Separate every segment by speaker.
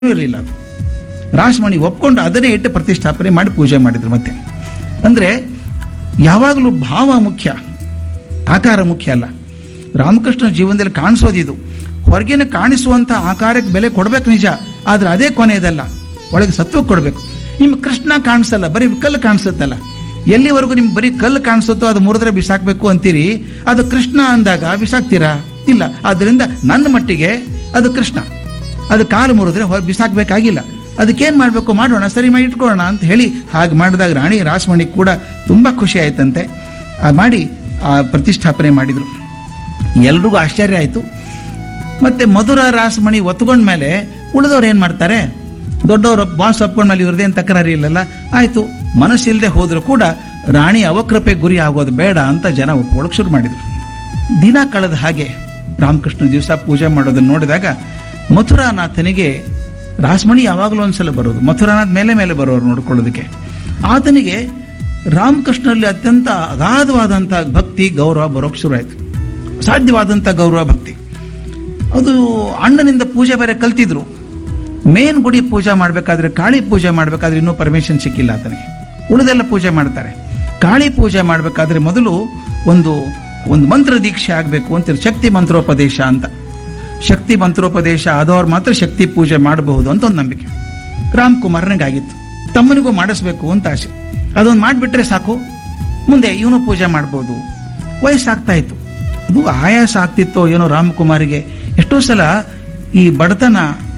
Speaker 1: ಇರಲಿಲ್ಲ ಅದು ರಾಸಮಣಿ ಒಪ್ಕೊಂಡು ಅದನ್ನೇ ಇಟ್ಟು ಪ್ರತಿಷ್ಠಾಪನೆ ಮಾಡಿ ಪೂಜೆ ಮಾಡಿದ್ರು ಮತ್ತೆ ಅಂದ್ರೆ ಯಾವಾಗಲೂ ಭಾವ ಮುಖ್ಯ ಆಕಾರ ಮುಖ್ಯ ಅಲ್ಲ ರಾಮಕೃಷ್ಣ ಜೀವನದಲ್ಲಿ ಕಾಣಿಸೋದಿದು ಹೊರಗಿನ ಕಾಣಿಸುವಂತ ಆಕಾರಕ್ಕೆ ಬೆಲೆ ಕೊಡ್ಬೇಕು ನಿಜ ಆದ್ರೆ ಅದೇ ಕೊನೆಯದಲ್ಲ ಒಳಗೆ ಸತ್ವ ಕೊಡ್ಬೇಕು ನಿಮ್ ಕೃಷ್ಣ ಕಾಣಿಸಲ್ಲ ಬರೀ ಕಲ್ಲು ಕಾಣಿಸುತ್ತಲ್ಲ ಎಲ್ಲಿವರೆಗೂ ನಿಮ್ಗೆ ಬರೀ ಕಲ್ಲು ಕಾಣಿಸುತ್ತೋ ಅದು ಮುರಿದ್ರೆ ಬಿಸಾಕ್ಬೇಕು ಅಂತೀರಿ ಅದು ಕೃಷ್ಣ ಅಂದಾಗ ಬಿಸಾಕ್ತೀರಾ ಇಲ್ಲ ಆದ್ರಿಂದ ನನ್ನ ಮಟ್ಟಿಗೆ ಅದು ಕೃಷ್ಣ ಅದು ಕಾಲು ಮುರಿದ್ರೆ ಹೊರ ಬಿಸಾಕ್ಬೇಕಾಗಿಲ್ಲ ಅದಕ್ಕೇನ್ ಮಾಡ್ಬೇಕು ಮಾಡೋಣ ಸರಿ ಮಾಡಿ ಇಟ್ಕೊಳ್ಳೋಣ ಅಂತ ಹೇಳಿ ಹಾಗೆ ಮಾಡಿದಾಗ ರಾಣಿ ರಾಸಮಣಿ ಕೂಡ ತುಂಬಾ ಖುಷಿ ಆಯ್ತಂತೆ ಆ ಮಾಡಿ ಆ ಪ್ರತಿಷ್ಠಾಪನೆ ಮಾಡಿದ್ರು ಎಲ್ರಿಗೂ ಆಶ್ಚರ್ಯ ಆಯ್ತು ಮತ್ತೆ ಮಧುರ ರಾಸಮಣಿ ಒತ್ಕೊಂಡ ಮೇಲೆ ಉಳಿದವ್ರು ಏನ್ ಮಾಡ್ತಾರೆ ದೊಡ್ಡವರು ಬಾಸ್ ಒಪ್ಕೊಂಡ ಮೇಲೆ ಇವ್ರದ್ದೇನು ತಕರಾರಿ ಇಲ್ಲಲ್ಲ ಆಯ್ತು ಮನಸ್ಸಿಲ್ಲದೆ ಹೋದ್ರು ಕೂಡ ರಾಣಿ ಅವಕ್ರಪೆ ಗುರಿ ಆಗೋದು ಬೇಡ ಅಂತ ಜನ ಒಪ್ಕೊಳ್ಳೋಕೆ ಶುರು ಮಾಡಿದ್ರು ದಿನ ಕಳೆದ ಹಾಗೆ ರಾಮಕೃಷ್ಣ ದಿವಸ ಪೂಜೆ ಮಾಡೋದನ್ನ ನೋಡಿದಾಗ ಮಥುರಾನಾಥನಿಗೆ ರಾಸಮಣಿ ಯಾವಾಗಲೂ ಒಂದ್ಸಲ ಬರೋದು ಮಥುರಾನಾಥ್ ಮೇಲೆ ಮೇಲೆ ಬರೋರು ನೋಡ್ಕೊಳ್ಳೋದಕ್ಕೆ ಆತನಿಗೆ ರಾಮಕೃಷ್ಣರಲ್ಲಿ ಅತ್ಯಂತ ಅಗಾಧವಾದಂಥ ಭಕ್ತಿ ಗೌರವ ಬರೋಕ್ ಶುರು ಆಯ್ತು ಸಾಧ್ಯವಾದಂಥ ಗೌರವ ಭಕ್ತಿ ಅದು ಅಣ್ಣನಿಂದ ಪೂಜೆ ಬೇರೆ ಕಲ್ತಿದ್ರು ಮೇನ್ ಗುಡಿ ಪೂಜೆ ಮಾಡಬೇಕಾದ್ರೆ ಕಾಳಿ ಪೂಜೆ ಮಾಡಬೇಕಾದ್ರೆ ಇನ್ನೂ ಪರ್ಮಿಷನ್ ಸಿಕ್ಕಿಲ್ಲ ಆತನಿಗೆ ಉಳಿದೆಲ್ಲ ಪೂಜೆ ಮಾಡ್ತಾರೆ ಕಾಳಿ ಪೂಜೆ ಮಾಡಬೇಕಾದ್ರೆ ಮೊದಲು ಒಂದು ಒಂದು ಮಂತ್ರ ದೀಕ್ಷೆ ಆಗಬೇಕು ಅಂತ ಶಕ್ತಿ ಮಂತ್ರೋಪದೇಶ ಅಂತ ಶಕ್ತಿ ಮಂತ್ರೋಪದೇಶ ಆದವ್ರು ಮಾತ್ರ ಶಕ್ತಿ ಪೂಜೆ ಮಾಡಬಹುದು ಅಂತ ಒಂದು ನಂಬಿಕೆ ರಾಮ್ಕುಮಾರ್ನಿಗಾಗಿತ್ತು ತಮ್ಮನಿಗೂ ಮಾಡಿಸ್ಬೇಕು ಅಂತ ಆಸೆ ಅದೊಂದು ಮಾಡಿಬಿಟ್ರೆ ಸಾಕು ಮುಂದೆ ಇವನು ಪೂಜೆ ಮಾಡ್ಬೋದು ವಯಸ್ಸಾಗ್ತಾ ಇತ್ತು ಅದು ಆಯಾಸ ಆಗ್ತಿತ್ತೋ ಏನೋ ರಾಮಕುಮಾರಿಗೆ ಎಷ್ಟೋ ಸಲ ಈ ಬಡತನ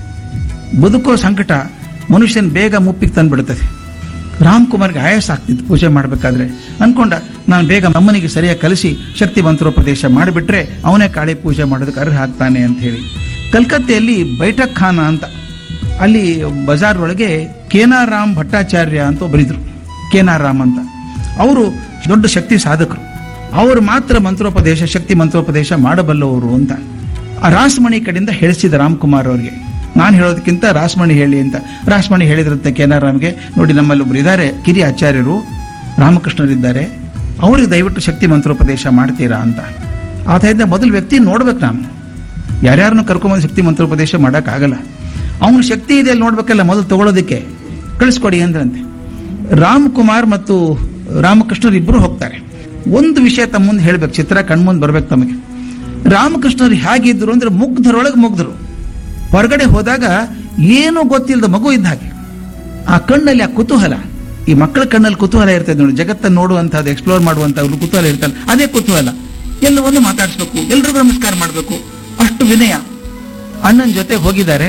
Speaker 1: ಬದುಕೋ ಸಂಕಟ ಮನುಷ್ಯನ ಬೇಗ ಮುಪ್ಪಿಗೆ ತಂದ್ಬಿಡ್ತದೆ ರಾಮ್ಕುಮಾರ್ಗೆ ಆಯಾಸ ಆಗ್ತಿತ್ತು ಪೂಜೆ ಮಾಡಬೇಕಾದ್ರೆ ಅನ್ಕೊಂಡ ನಾನು ಬೇಗ ಅಮ್ಮನಿಗೆ ಸರಿಯಾಗಿ ಕಲಿಸಿ ಶಕ್ತಿ ಮಂತ್ರೋಪದೇಶ ಮಾಡಿಬಿಟ್ರೆ ಅವನೇ ಕಾಳಿ ಪೂಜೆ ಮಾಡೋದಕ್ಕೆ ಅರ್ಹ ಆಗ್ತಾನೆ ಅಂತ ಹೇಳಿ ಕಲ್ಕತ್ತೆಯಲ್ಲಿ ಬೈಠಕ್ ಖಾನ ಅಂತ ಅಲ್ಲಿ ಬಜಾರ್ ಒಳಗೆ ಕೇನಾರಾಮ್ ಭಟ್ಟಾಚಾರ್ಯ ಅಂತ ಒಬ್ಬರಿದ್ರು ಕೇನಾರಾಮ್ ಅಂತ ಅವರು ದೊಡ್ಡ ಶಕ್ತಿ ಸಾಧಕರು ಅವರು ಮಾತ್ರ ಮಂತ್ರೋಪದೇಶ ಶಕ್ತಿ ಮಂತ್ರೋಪದೇಶ ಮಾಡಬಲ್ಲವರು ಅಂತ ಆ ರಾಸಮಣಿ ಕಡೆಯಿಂದ ಹೇಳಿಸಿದ ರಾಮ್ಕುಮಾರ್ ಅವರಿಗೆ ನಾನು ಹೇಳೋದಕ್ಕಿಂತ ರಾಸಮಣಿ ಹೇಳಿ ಅಂತ ರಾಸಮಣಿ ಹೇಳಿದ್ರಂತೆ ಕೇನಾರಾಮ್ಗೆ ನೋಡಿ ನಮ್ಮಲ್ಲಿ ಒಬ್ರು ಇದ್ದಾರೆ ಕಿರಿಯ ಆಚಾರ್ಯರು ರಾಮಕೃಷ್ಣರಿದ್ದಾರೆ ಅವ್ರಿಗೆ ದಯವಿಟ್ಟು ಶಕ್ತಿ ಮಂತ್ರೋಪದೇಶ ಮಾಡ್ತೀರಾ ಅಂತ ಆತ ಇದ್ದ ಮೊದಲು ವ್ಯಕ್ತಿ ನೋಡ್ಬೇಕು ನಾನು ಯಾರ್ಯಾರನ್ನು ಕರ್ಕೊಂಬಂದು ಶಕ್ತಿ ಮಂತ್ರೋಪದೇಶ ಮಾಡೋಕ್ಕಾಗಲ್ಲ ಅವನ ಶಕ್ತಿ ಇದೆ ಅಲ್ಲಿ ನೋಡ್ಬೇಕಲ್ಲ ಮೊದಲು ತಗೊಳ್ಳೋದಕ್ಕೆ ಕಳಿಸ್ಕೊಡಿ ಅಂದ್ರಂತೆ ರಾಮ್ಕುಮಾರ್ ಮತ್ತು ರಾಮಕೃಷ್ಣರು ಇಬ್ಬರು ಹೋಗ್ತಾರೆ ಒಂದು ವಿಷಯ ತಮ್ಮ ಮುಂದೆ ಹೇಳ್ಬೇಕು ಚಿತ್ರ ಕಣ್ಮುಂದೆ ಬರ್ಬೇಕು ತಮಗೆ ರಾಮಕೃಷ್ಣರು ಹೇಗಿದ್ರು ಅಂದ್ರೆ ಮುಗ್ಧರೊಳಗೆ ಮುಗ್ಧರು ಹೊರಗಡೆ ಹೋದಾಗ ಏನೂ ಗೊತ್ತಿಲ್ಲದ ಮಗು ಇದ್ದ ಹಾಗೆ ಆ ಕಣ್ಣಲ್ಲಿ ಆ ಕುತೂಹಲ ಈ ಮಕ್ಕಳ ಕಣ್ಣಲ್ಲಿ ಕುತೂಹಲ ಇರ್ತದೆ ನೋಡಿ ಜಗತ್ತನ್ನು ನೋಡುವಂತಹದ್ದು ಎಕ್ಸ್ಪ್ಲೋರ್ ಮಾಡುವಂತಹದ್ದು ಕುತೂಹಲ ಇರ್ತಲ್ಲ ಅದೇ ಕುತೂಹಲ ಎಲ್ಲವನ್ನು ಮಾತಾಡಿಸ್ಬೇಕು ಎಲ್ರಿಗೂ ನಮಸ್ಕಾರ ಮಾಡಬೇಕು ಅಷ್ಟು ವಿನಯ ಅಣ್ಣನ ಜೊತೆ ಹೋಗಿದ್ದಾರೆ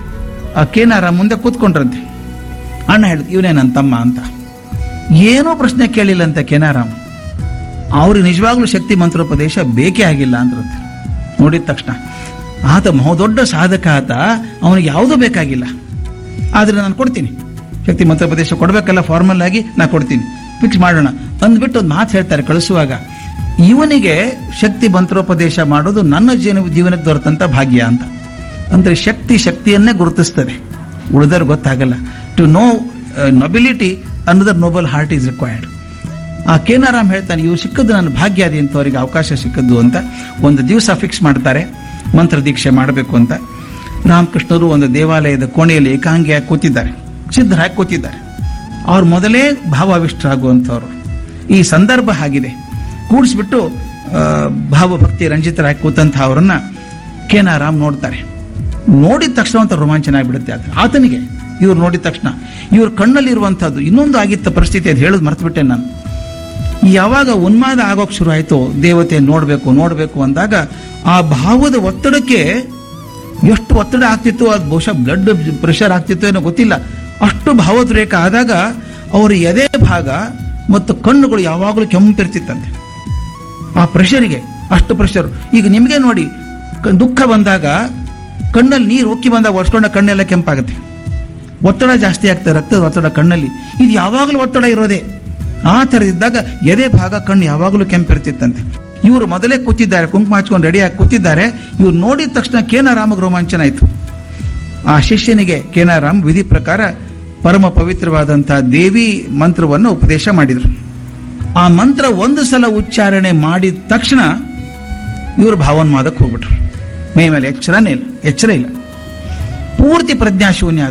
Speaker 1: ಆ ಕೇನಾರ ಮುಂದೆ ಕೂತ್ಕೊಂಡ್ರಂತೆ ಅಣ್ಣ ಹೇಳಿದ್ ಇವನೇ ನನ್ನ ತಮ್ಮ ಅಂತ ಏನೋ ಪ್ರಶ್ನೆ ಕೇಳಿಲ್ಲಂತೆ ಕೇನಾರಾಮ್ ಅವ್ರಿಗೆ ನಿಜವಾಗ್ಲೂ ಶಕ್ತಿ ಮಂತ್ರೋಪದೇಶ ಬೇಕೇ ಆಗಿಲ್ಲ ಅಂದ್ರಂತೆ ನೋಡಿದ ತಕ್ಷಣ ಆತ ಬಹುದೊಡ್ಡ ಸಾಧಕ ಆತ ಅವನಿಗೆ ಯಾವುದೂ ಬೇಕಾಗಿಲ್ಲ ಆದ್ರೆ ನಾನು ಕೊಡ್ತೀನಿ ಶಕ್ತಿ ಮಂತ್ರೋಪದೇಶ ಕೊಡಬೇಕಲ್ಲ ಫಾರ್ಮಲ್ ಆಗಿ ನಾ ಕೊಡ್ತೀನಿ ಫಿಕ್ಸ್ ಮಾಡೋಣ ಅಂದ್ಬಿಟ್ಟು ಒಂದು ಮಾತು ಹೇಳ್ತಾರೆ ಕಳಿಸುವಾಗ ಇವನಿಗೆ ಶಕ್ತಿ ಮಂತ್ರೋಪದೇಶ ಮಾಡೋದು ನನ್ನ ಜೀವನ ಜೀವನಕ್ಕೆ ದೊರೆತಂತ ಭಾಗ್ಯ ಅಂತ ಅಂದ್ರೆ ಶಕ್ತಿ ಶಕ್ತಿಯನ್ನೇ ಗುರುತಿಸ್ತದೆ ಉಳಿದವ್ರು ಗೊತ್ತಾಗಲ್ಲ ಟು ನೋ ನೊಬಿಲಿಟಿ ಅನ್ನೋದರ್ ನೋಬಲ್ ಹಾರ್ಟ್ ಈಸ್ ರಿಕ್ವೈರ್ಡ್ ಆ ಕೇನಾರಾಮ್ ಹೇಳ್ತಾನೆ ಇವು ಸಿಕ್ಕದ್ದು ನನ್ನ ಭಾಗ್ಯ ಅದಿ ಅಂತ ಅವರಿಗೆ ಅವಕಾಶ ಸಿಕ್ಕದ್ದು ಅಂತ ಒಂದು ದಿವಸ ಫಿಕ್ಸ್ ಮಾಡ್ತಾರೆ ಮಂತ್ರ ದೀಕ್ಷೆ ಮಾಡಬೇಕು ಅಂತ ರಾಮಕೃಷ್ಣರು ಒಂದು ದೇವಾಲಯದ ಕೋಣೆಯಲ್ಲಿ ಏಕಾಂಗಿಯಾಗಿ ಕೂತಿದ್ದಾರೆ ಸಿದ್ಧರಾಗಿ ಕೂತಿದ್ದಾರೆ ಅವ್ರು ಮೊದಲೇ ಭಾವಾವಿಷ್ಟರಾಗುವಂಥವ್ರು ಈ ಸಂದರ್ಭ ಆಗಿದೆ ಕೂಡಿಸ್ಬಿಟ್ಟು ಆ, ಭಾವಭಕ್ತಿ ರಂಜಿತರಾಗಿ ಕೂತಂಥ ಅವರನ್ನ ಕೇನಾರಾಮ್ ನೋಡ್ತಾರೆ ನೋಡಿದ ತಕ್ಷಣ ಅಂತ ರೋಮಾಂಚನ ಆಗಿಬಿಡುತ್ತೆ ಆತ ಆತನಿಗೆ ಇವ್ರು ನೋಡಿದ ತಕ್ಷಣ ಇವ್ರ ಕಣ್ಣಲ್ಲಿರುವಂಥದ್ದು ಇನ್ನೊಂದು ಆಗಿತ್ತ ಪರಿಸ್ಥಿತಿ ಅದು ಹೇಳೋದು ಮರ್ತ್ಬಿಟ್ಟೆ ನಾನು ಯಾವಾಗ ಉನ್ಮಾದ ಆಗೋಕ್ ಶುರು ಆಯ್ತು ದೇವತೆ ನೋಡ್ಬೇಕು ನೋಡ್ಬೇಕು ಅಂದಾಗ ಆ ಭಾವದ ಒತ್ತಡಕ್ಕೆ ಎಷ್ಟು ಒತ್ತಡ ಆಗ್ತಿತ್ತು ಅದು ಬಹುಶಃ ಬ್ಲಡ್ ಪ್ರೆಷರ್ ಆಗ್ತಿತ್ತು ಏನೋ ಗೊತ್ತಿಲ್ಲ ಅಷ್ಟು ಭಾವೋದ್ರೇಕ ಆದಾಗ ಅವರ ಎದೆ ಭಾಗ ಮತ್ತು ಕಣ್ಣುಗಳು ಯಾವಾಗಲೂ ಕೆಂಪಿರ್ತಿತ್ತಂತೆ ಆ ಪ್ರೆಷರಿಗೆ ಅಷ್ಟು ಪ್ರೆಷರ್ ಈಗ ನಿಮಗೆ ನೋಡಿ ಕ- ದುಃಖ ಬಂದಾಗ ಕಣ್ಣಲ್ಲಿ ನೀರು ಉಕ್ಕಿ ಬಂದಾಗ ಒರ್ಸ್ಕೊಂಡ ಕಣ್ಣೆಲ್ಲ ಕೆಂಪಾಗುತ್ತೆ ಒತ್ತಡ ಜಾಸ್ತಿ ಆಗ್ತದೆ ರಕ್ತದ ಒತ್ತಡ ಕಣ್ಣಲ್ಲಿ ಇದು ಯಾವಾಗಲೂ ಒತ್ತಡ ಇರೋದೇ ಆ ಥರ ಇದ್ದಾಗ ಎದೆ ಭಾಗ ಕಣ್ಣು ಯಾವಾಗಲೂ ಕೆಂಪಿರ್ತಿತ್ತಂತೆ ಇವರು ಮೊದಲೇ ಕೂತಿದ್ದಾರೆ ಕುಂಕುಮ ಹಚ್ಕೊಂಡು ರೆಡಿಯಾಗಿ ಕೂತಿದ್ದಾರೆ ಇವ್ರು ನೋಡಿದ ತಕ್ಷಣ ಕೇನಾರಾಮಗ್ ರೋಮಾಂಚನ ಆಯ್ತು ಆ ಶಿಷ್ಯನಿಗೆ ಕೇನಾರಾಮ್ ವಿಧಿ ಪ್ರಕಾರ ಪರಮ ಪವಿತ್ರವಾದಂತಹ ದೇವಿ ಮಂತ್ರವನ್ನು ಉಪದೇಶ ಮಾಡಿದರು ಆ ಮಂತ್ರ ಒಂದು ಸಲ ಉಚ್ಚಾರಣೆ ಮಾಡಿದ ತಕ್ಷಣ ಇವರು ಭಾವನ್ಮಾದಕ್ಕೆ ಹೋಗ್ಬಿಟ್ರು ಮೈ ಮೇಲೆ ಎಚ್ಚರನೇ ಇಲ್ಲ ಎಚ್ಚರ ಇಲ್ಲ ಪೂರ್ತಿ ಪ್ರಜ್ಞಾಶೂನ್ಯ